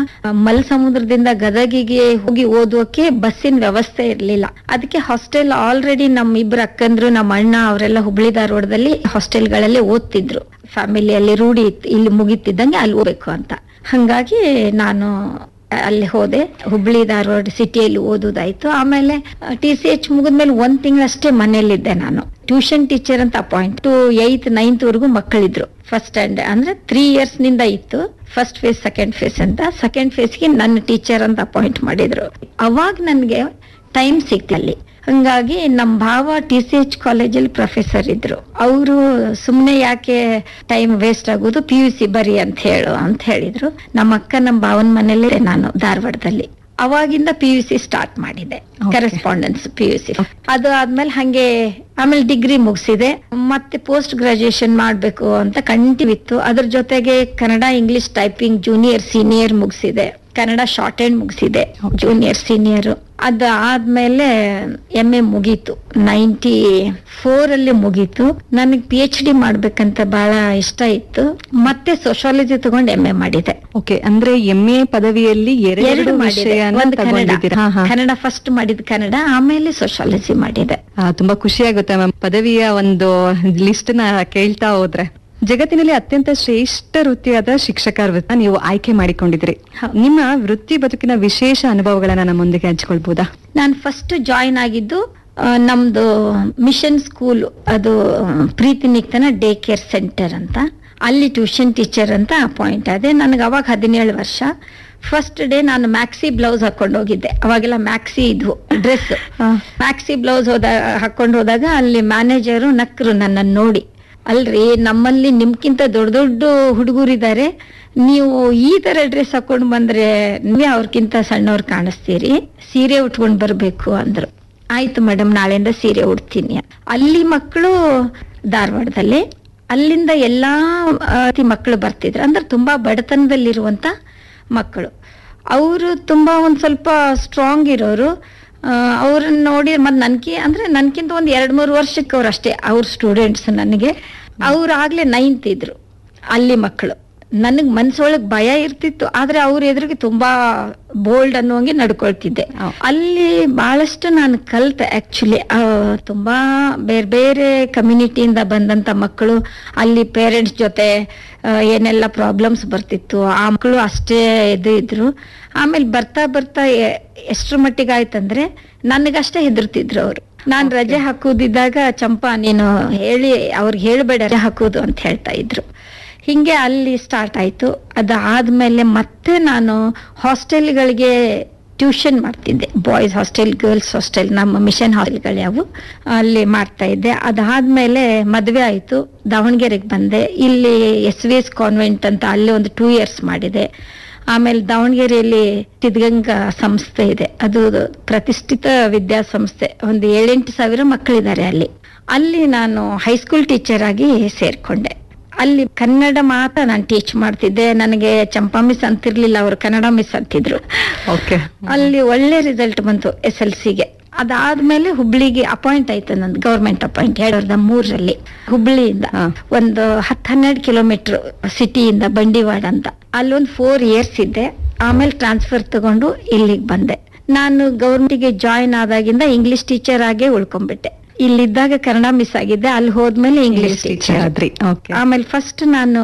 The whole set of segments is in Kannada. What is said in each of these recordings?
ಮಲ್ ಸಮುದ್ರದಿಂದ ಗದಗಿಗೆ ಹೋಗಿ ಓದೋಕೆ ಬಸ್ಸಿನ ವ್ಯವಸ್ಥೆ ಇರ್ಲಿಲ್ಲ ಅದಕ್ಕೆ ಹಾಸ್ಟೆಲ್ ಆಲ್ರೆಡಿ ನಮ್ಮ ಇಬ್ರು ಅಕ್ಕಂದ್ರು ನಮ್ಮ ಅಣ್ಣ ಅವರೆಲ್ಲ ಹುಬ್ಳಿ ಧಾರವಾಡದಲ್ಲಿ ಹಾಸ್ಟೆಲ್ಗಳಲ್ಲಿ ಓದ್ತಿದ್ರು ಫ್ಯಾಮಿಲಿಯಲ್ಲಿ ರೂಢಿ ಇತ್ತು ಇಲ್ಲಿ ಮುಗಿತಿದ್ದಂಗೆ ಅಲ್ಲಿ ಹೋಗ್ಬೇಕು ಅಂತ ಹಂಗಾಗಿ ನಾನು ಅಲ್ಲಿ ಹೋದೆ ಹುಬ್ಳಿ ಧಾರವಾಡ ಸಿಟಿಯಲ್ಲಿ ಓದೋದಾಯ್ತು ಆಮೇಲೆ ಟಿ ಸಿ ಎಚ್ ಮುಗಿದ್ಮೇಲೆ ಒಂದ್ ತಿಂಗಳಷ್ಟೇ ಮನೇಲಿದ್ದೆ ನಾನು ಟ್ಯೂಷನ್ ಟೀಚರ್ ಅಂತ ಅಪಾಯಿಂಟ್ ಟು ಏಯ್ತ್ ನೈನ್ತ್ ವರೆಗೂ ಮಕ್ಕಳಿದ್ರು ಫಸ್ಟ್ ಸ್ಟ್ಯಾಂಡರ್ಡ್ ಅಂದ್ರೆ ತ್ರೀ ಇಯರ್ಸ್ ನಿಂದ ಇತ್ತು ಫಸ್ಟ್ ಫೇಸ್ ಸೆಕೆಂಡ್ ಫೇಸ್ ಅಂತ ಸೆಕೆಂಡ್ ಫೇಸ್ಗೆ ನನ್ನ ಟೀಚರ್ ಅಂತ ಅಪಾಯಿಂಟ್ ಮಾಡಿದ್ರು ಅವಾಗ ನನಗೆ ಟೈಮ್ ಸಿಕ್ತು ಅಲ್ಲಿ ಹಂಗಾಗಿ ನಮ್ಮ ಭಾವ ಟಿ ಸಿ ಎಚ್ ಕಾಲೇಜಲ್ಲಿ ಪ್ರೊಫೆಸರ್ ಇದ್ರು ಅವರು ಸುಮ್ಮನೆ ಯಾಕೆ ಟೈಮ್ ವೇಸ್ಟ್ ಆಗೋದು ಪಿ ಯು ಸಿ ಬರಿ ಅಂತ ಹೇಳು ಅಂತ ಹೇಳಿದ್ರು ನಮ್ಮ ಅಕ್ಕ ನಮ್ಮ ಭಾವನ ಮನೇಲಿ ನಾನು ಧಾರವಾಡದಲ್ಲಿ ಅವಾಗಿಂದ ಪಿ ಯು ಸಿ ಸ್ಟಾರ್ಟ್ ಮಾಡಿದೆ Okay. Correspondence P U C ಅದು ಆದ್ಮೇಲೆ ಹಂಗೆ ಆಮೇಲೆ ಡಿಗ್ರಿ ಮುಗಿಸಿದೆ ಮತ್ತೆ ಪೋಸ್ಟ್ ಗ್ರಾಜುಯೇಷನ್ ಮಾಡ್ಬೇಕು ಅಂತ ಕಂಟಿನ್ಯೂ ಇತ್ತು ಅದ್ರ ಜೊತೆಗೆ Kannada English typing junior senior ಮುಗಿಸಿದೆ ಕನ್ನಡ ಶಾರ್ಟ್ ಹ್ಯಾಂಡ್ ಮುಗಿಸಿದೆ Okay. ಜೂನಿಯರ್ ಸೀನಿಯರ್ ಅದು ಆದ್ಮೇಲೆ ಎಂ ಎ ಮುಗೀತು ನೈಂಟಿ ಫೋರ್ ಅಲ್ಲಿ ಮುಗೀತು ನನಗೆ ಪಿ ಎಚ್ ಡಿ ಮಾಡ್ಬೇಕಂತ ಬಹಳ ಇಷ್ಟ ಇತ್ತು ಮತ್ತೆ ಸೋಶಾಲಜಿ ತಗೊಂಡು ಎಂ ಎ ಮಾಡಿದೆ ಓಕೆ ಅಂದ್ರೆ ಎಂ ಎ ಪದವಿಯಲ್ಲಿ ಎರಡು ಎರಡು ಮಾಡಿದೆ ವಿಷಯನ ಒಂದು ಕನ್ನಡ ತಗೊಂಡಿದ್ದೀರಾ ಹಾ, ಹಾ. ಕನ್ನಡ ಫಸ್ಟ್ ಮಾಡಿದ ಕನ್ನಡ ಆಮೇಲೆ ಸೋಶಾಲಜಿ ಮಾಡಿದೆ ಆ, ತುಂಬಾ ಖುಷಿ ಆಗುತ್ತೆ ಮ್ಯಾಮ್ ಪದವಿಯ ಒಂದು ಲಿಸ್ಟ್ ನ ಕೇಳ್ತಾ ಹೋದ್ರೆ ಜಗತ್ತಿನಲ್ಲಿ ಅತ್ಯಂತ ಶ್ರೇಷ್ಠ ವೃತ್ತಿಯಾದ ಶಿಕ್ಷಕ ವೃತ್ತ ನೀವು ಆಯ್ಕೆ ಮಾಡಿಕೊಂಡಿದ್ರಿ ಹೌದು. ನಿಮ್ಮ ವೃತ್ತಿ ಬದುಕಿನ ವಿಶೇಷ ಅನುಭವಗಳನ್ನ ನಮ್ಮೊಂದಿಗೆ ಹಂಚ್ಕೊಳ್ಬಹುದಾ ನಾನು ಫಸ್ಟ್ ಜಾಯಿನ್ ಆಗಿದ್ದು ಆ, ನಮ್ದು ಮಿಷನ್ ಸ್ಕೂಲ್ ಅದು Preethi Niketan day care centre ಅಂತ ಅಲ್ಲಿ ಟ್ಯೂಷನ್ ಟೀಚರ್ ಅಂತ ಅಪಾಯಿಂಟ್ ಆದೆ ನನಗೆ ಅವಾಗ ಹದಿನೇಳು ವರ್ಷ ಫಸ್ಟ್ ಡೇ ನಾನು ಮ್ಯಾಕ್ಸಿ ಬ್ಲೌಸ್ ಹಾಕೊಂಡು ಹೋಗಿದ್ದೆ ಅವಾಗೆಲ್ಲ ಮ್ಯಾಕ್ಸಿ ಇದ್ವು ಡ್ರೆಸ್ ಹಾ. ಮ್ಯಾಕ್ಸಿ ಬ್ಲೌಸ್ ಹೋದ ಹಾಕೊಂಡು ಹೋದಾಗ ಅಲ್ಲಿ ಮ್ಯಾನೇಜರು ನಕ್ರು ನನ್ನನ್ನು ನೋಡಿ ಅಲ್ರಿ ನಮ್ಮಲ್ಲಿ ನಿಮ್ಗಿಂತ ದೊಡ್ಡ ದೊಡ್ಡ ಹುಡುಗರಿದ್ದಾರೆ ನೀವು ಈ ತರ ಡ್ರೆಸ್ ಹಾಕೊಂಡು ಬಂದ್ರೆ ನೀವೇ ಅವ್ರಕ್ಕಿಂತ ಸಣ್ಣವ್ರು ಕಾಣಿಸ್ತೀರಿ ಸೀರೆ ಉಟ್ಕೊಂಡು ಬರ್ಬೇಕು ಅಂದ್ರು ಆಯ್ತು ಮೇಡಮ್ ನಾಳೆಯಿಂದ ಸೀರೆ ಉಡ್ತೀನಿ ಅಲ್ಲಿ ಮಕ್ಕಳು ಧಾರವಾಡದಲ್ಲಿ ಅಲ್ಲಿಂದ ಎಲ್ಲಾ ಆ, ರೀತಿ ಮಕ್ಕಳು ಬರ್ತಿದ್ರು ಅಂದ್ರೆ ತುಂಬಾ ಬಡತನದಲ್ಲಿರುವಂತ ಮಕ್ಕಳು ಅವರು ತುಂಬಾ ಒಂದ್ ಸ್ವಲ್ಪ ಸ್ಟ್ರಾಂಗ್ ಇರೋರು ಅವ್ರನ್ನ ನೋಡಿ ಮತ್ ನನ್ಕಿ ಅಂದ್ರೆ ನನ್ಕಿಂತ ಒಂದ್ ಎರಡ್ ಮೂರು ವರ್ಷಕ್ಕೆ ಅವ್ರು ಅಷ್ಟೇ ಅವ್ರ ಸ್ಟೂಡೆಂಟ್ಸ್ ನನಗೆ ಅವ್ರು ಆಗ್ಲೇ ನೈನ್ತ್ ಇದ್ರು ಅಲ್ಲಿ ಮಕ್ಕಳು ನನಗ್ ಮನ್ಸೊಳಗ್ ಭಯ ಇರ್ತಿತ್ತು ಆದ್ರೆ ಅವ್ರ ಎದುರಿಗೆ ತುಂಬಾ ಬೋಲ್ಡ್ ಅನ್ನುವಂಗೆ ನಡ್ಕೊಳ್ತಿದ್ದೆ ಹೌದು. ಅಲ್ಲಿ ಬಹಳಷ್ಟು ನಾನು ಕಲ್ತೆ ಆಕ್ಚುಲಿ ತುಂಬಾ ಬೇರೆ ಬೇರೆ ಕಮ್ಯುನಿಟಿಯಿಂದ ಬಂದಂತ ಮಕ್ಕಳು ಅಲ್ಲಿ ಪೇರೆಂಟ್ಸ್ ಜೊತೆ ಆ, ಏನೆಲ್ಲ ಪ್ರಾಬ್ಲಮ್ಸ್ ಬರ್ತಿತ್ತು ಆ ಮಕ್ಕಳು ಅಷ್ಟೇ ಇದು ಇದ್ರು ಆಮೇಲೆ ಬರ್ತಾ ಬರ್ತಾ ಎ- ಎಷ್ಟ್ರ ಮಟ್ಟಿಗೆ ಆಯ್ತಂದ್ರೆ ನನಗಷ್ಟೇ ಹೆದರ್ತಿದ್ರು ಅವರು ನಾನ್ ರಜೆ ಹಾಕುದಿದ್ದಾಗ ಚಂಪಾ ನೀನು ಹೇಳಿ ಅವ್ರಿಗೆ ಹೇಳ್ಬೇಡ ರಜೆ ಹಾಕುದು ಅಂತ ಹೇಳ್ತಾ ಇದ್ರು ಹಿಂಗೆ ಅಲ್ಲಿ ಸ್ಟಾರ್ಟ್ ಆಯ್ತು ಅದಾದ್ಮೇಲೆ ಮತ್ತೆ ನಾನು ಹಾಸ್ಟೆಲ್ಗಳಿಗೆ ಟ್ಯೂಷನ್ ಮಾಡ್ತಿದ್ದೆ ಬಾಯ್ಸ್ ಹಾಸ್ಟೆಲ್ ಗರ್ಲ್ಸ್ ಹಾಸ್ಟೆಲ್ ನಮ್ಮ ಮಿಷನ್ ಹಾಸ್ಟೆಲ್ಗಳು ಯಾವು ಅಲ್ಲಿ ಮಾಡ್ತಾ ಇದ್ದೆ ಅದಾದ್ಮೇಲೆ ಮದ್ವೆ ಆಯ್ತು ದಾವಣಗೆರೆಗೆ ಬಂದೆ ಇಲ್ಲಿ ಎಸ್ ವಿ ಎಸ್ ಕಾನ್ವೆಂಟ್ ಅಂತ ಅಲ್ಲಿ ಒಂದು ಟೂ ಇಯರ್ಸ್ ಮಾಡಿದೆ ಆಮೇಲೆ ದಾವಣಗೆರೆಯಲ್ಲಿ ಸಿದ್ಧಗಂಗಾ ಸಂಸ್ಥೆ ಇದೆ ಅದು ಪ್ರತಿಷ್ಠಿತ ವಿದ್ಯಾಸಂಸ್ಥೆ ಒಂದು ಏಳೆಂಟು ಸಾವಿರ ಮಕ್ಕಳಿದ್ದಾರೆ ಅಲ್ಲಿ ಅಲ್ಲಿ ನಾನು ಹೈಸ್ಕೂಲ್ ಟೀಚರ್ ಆಗಿ ಸೇರ್ಕೊಂಡೆ ಅಲ್ಲಿ ಕನ್ನಡ ಮಾತ್ರ ನಾನು ಟೀಚ್ ಮಾಡ್ತಿದ್ದೆ ನನಗೆ ಚಂಪಾ ಮಿಸ್ ಅಂತಿರ್ಲಿಲ್ಲ ಅವರು ಕನ್ನಡ ಮಿಸ್ ಅಂತಿದ್ರು ಓಕೆ ಅಲ್ಲಿ ಒಳ್ಳೆ ರಿಸಲ್ಟ್ ಬಂತು ಎಸ್ ಎಲ್ ಸಿಗೆ ಅದಾದ್ಮೇಲೆ ಹುಬ್ಳಿಗೆ ಅಪಾಯಿಂಟ್ ಆಯ್ತು ನಂದು ಗೌರ್ಮೆಂಟ್ ಅಪಾಯಿಂಟ್ ಎರಡ್ ಸಾವಿರದ ಮೂರರಲ್ಲಿ ಹುಬ್ಳಿಯಿಂದ ಹಾ. ಒಂದು ಹತ್ತು ಹನ್ನೆರಡು ಕಿಲೋಮೀಟರ್ ಸಿಟಿಯಿಂದ ಬಂಡಿವಾಡ ಅಂತ ಅಲ್ಲೊಂದು ಫೋರ್ ಇಯರ್ಸ್ ಇದ್ದೆ ಆಮೇಲೆ ಟ್ರಾನ್ಸ್ಫರ್ ತಗೊಂಡು ಇಲ್ಲಿಗೆ ಬಂದೆ ನಾನು ಗೌರ್ಮೆಂಟ್ಗೆ ಜಾಯಿನ್ ಆದಾಗಿಂದ ಇಂಗ್ಲಿಷ್ ಟೀಚರ್ ಆಗೇ ಉಳ್ಕೊಂಡ್ಬಿಟ್ಟೆ ಇಲ್ಲಿದ್ದಾಗ ಕನ್ನಡ ಮಿಸ್ ಆಗಿದ್ದೆ ಅಲ್ಲಿ ಹೋದ್ಮೇಲೆ ಇಂಗ್ಲಿಷ್ ಟೀಚರ್ ಆದ್ರಿ ಓಕೆ ಆಮೇಲೆ ಫಸ್ಟ್ ನಾನು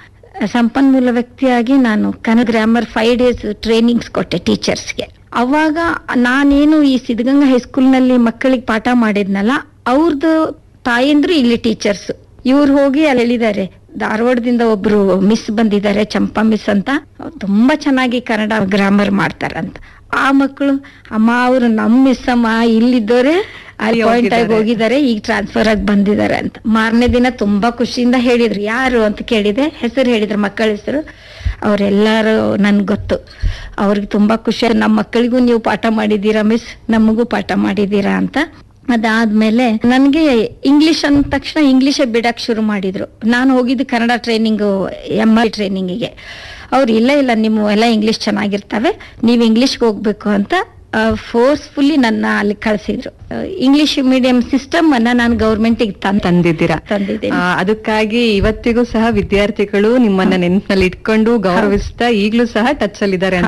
ಸಂಪನ್ಮೂಲ ವ್ಯಕ್ತಿಯಾಗಿ ನಾನು Kannada grammar five days trainings ಕೊಟ್ಟೆ ಟೀಚರ್ಸ್ಗೆ ಅವಾಗ ನಾನೇನು ಈ ಸಿದ್ಧಗಂಗಾ ಹೈಸ್ಕೂಲ್ನಲ್ಲಿ ಮಕ್ಕಳಿಗೆ ಪಾಠ ಮಾಡಿದ್ನಲ್ಲ ಅವ್ರದ್ದು ತಾಯಂದ್ರು ಇಲ್ಲಿ ಟೀಚರ್ಸ್ ಇವ್ರು ಹೋಗಿ ಅಲ್ಲಿ ಹೇಳಿದ್ದಾರೆ ಧಾರವಾಡದಿಂದ ಒಬ್ರು ಮಿಸ್ ಬಂದಿದ್ದಾರೆ ಚಂಪಾ ಮಿಸ್ ಅಂತ ಅವ್ರು ತುಂಬಾ ಚೆನ್ನಾಗಿ ಕನ್ನಡ ಗ್ರಾಮರ್ ಮಾಡ್ತಾರಂತ ಆ ಮಕ್ಕಳು ಅಮ್ಮ ಅವರು ನಮ್ ಮಿಸ್ ಅಮ್ಮ ಇಲ್ಲಿದ್ದವ್ರೆ ಅಲ್ಲಿ ಅಲ್ಲಿ ಪಾಯಿಂಟ್ ಆಗಿ ಹೋಗಿದ್ದಾರೆ. ಹೋಗಿದ್ದಾರೆ ಈಗ ಟ್ರಾನ್ಸ್ಫರ್ ಆಗಿ ಬಂದಿದ್ದಾರೆ ಅಂತ ಮಾರನೇ ದಿನ ತುಂಬಾ ಖುಷಿಯಿಂದ ಹೇಳಿದ್ರು ಯಾರು ಅಂತ ಕೇಳಿದೆ ಹೆಸರು ಹೇಳಿದ್ರು ಮಕ್ಕಳ ಹೆಸರು ಅವರೆಲ್ಲರೂ ನನ್ಗೆ ಗೊತ್ತು ಅವ್ರಿಗೆ ತುಂಬಾ ಖುಷಿ ಆಯ್ತು. ನಮ್ಮ ಮಕ್ಕಳಿಗೂ ನೀವು ಪಾಠ ಮಾಡಿದ್ದೀರಾ ಮಿಸ್ ನಮಗೂ ಪಾಠ ಮಾಡಿದ್ದೀರಾ ಅಂತ ಅದಾದ್ಮೇಲೆ ನನಗೆ ಇಂಗ್ಲಿಷ್ ಅಂದ ತಕ್ಷಣ ಇಂಗ್ಲಿಷೇ ಬಿಡಕ್ ಶುರು ಮಾಡಿದ್ರು ನಾನು ಹೋಗಿದ್ದು ಕನ್ನಡ ಟ್ರೈನಿಂಗ್ ಎಮ್ ಐ ಟ್ರೈನಿಂಗಿಗೆ ಅವ್ರು ಇಲ್ಲ ಇಲ್ಲ ನಿಮ್ಮ ಎಲ್ಲ ಇಂಗ್ಲಿಷ್ ಚೆನ್ನಾಗಿರ್ತವೆ ನೀವು ಇಂಗ್ಲಿಷ್ಗೆ ಹೋಗ್ಬೇಕು ಅಂತ ಫೋರ್ಸ್ಫುಲ್ಲಿ ನನ್ನ ಅಲ್ಲಿ ಕಳ್ಸಿದ್ರು ಇಂಗ್ಲಿಷ್ ಮೀಡಿಯಂ ಸಿಸ್ಟಮ್ ಅನ್ನ ನಾನು ಗೌರ್ಮೆಂಟಿಗೆ ತಂದ ತಂದಿದ್ದೀರಾ ತಂದಿದ್ದೇನೆ ಆ, ಅದಕ್ಕಾಗಿ ಇವತ್ತಿಗೂ ಸಹ ವಿದ್ಯಾರ್ಥಿಗಳು ನಿಮ್ಮನ್ನ ನೆನಪಿನಲ್ಲಿ ಇಟ್ಕೊಂಡು ಗೌರವಿಸ್ತಾ ಈಗ್ಲೂ ಸಹ ಟಚ್ ಅಲ್ಲಿ ಇದ್ದಾರೆ ಅಂತ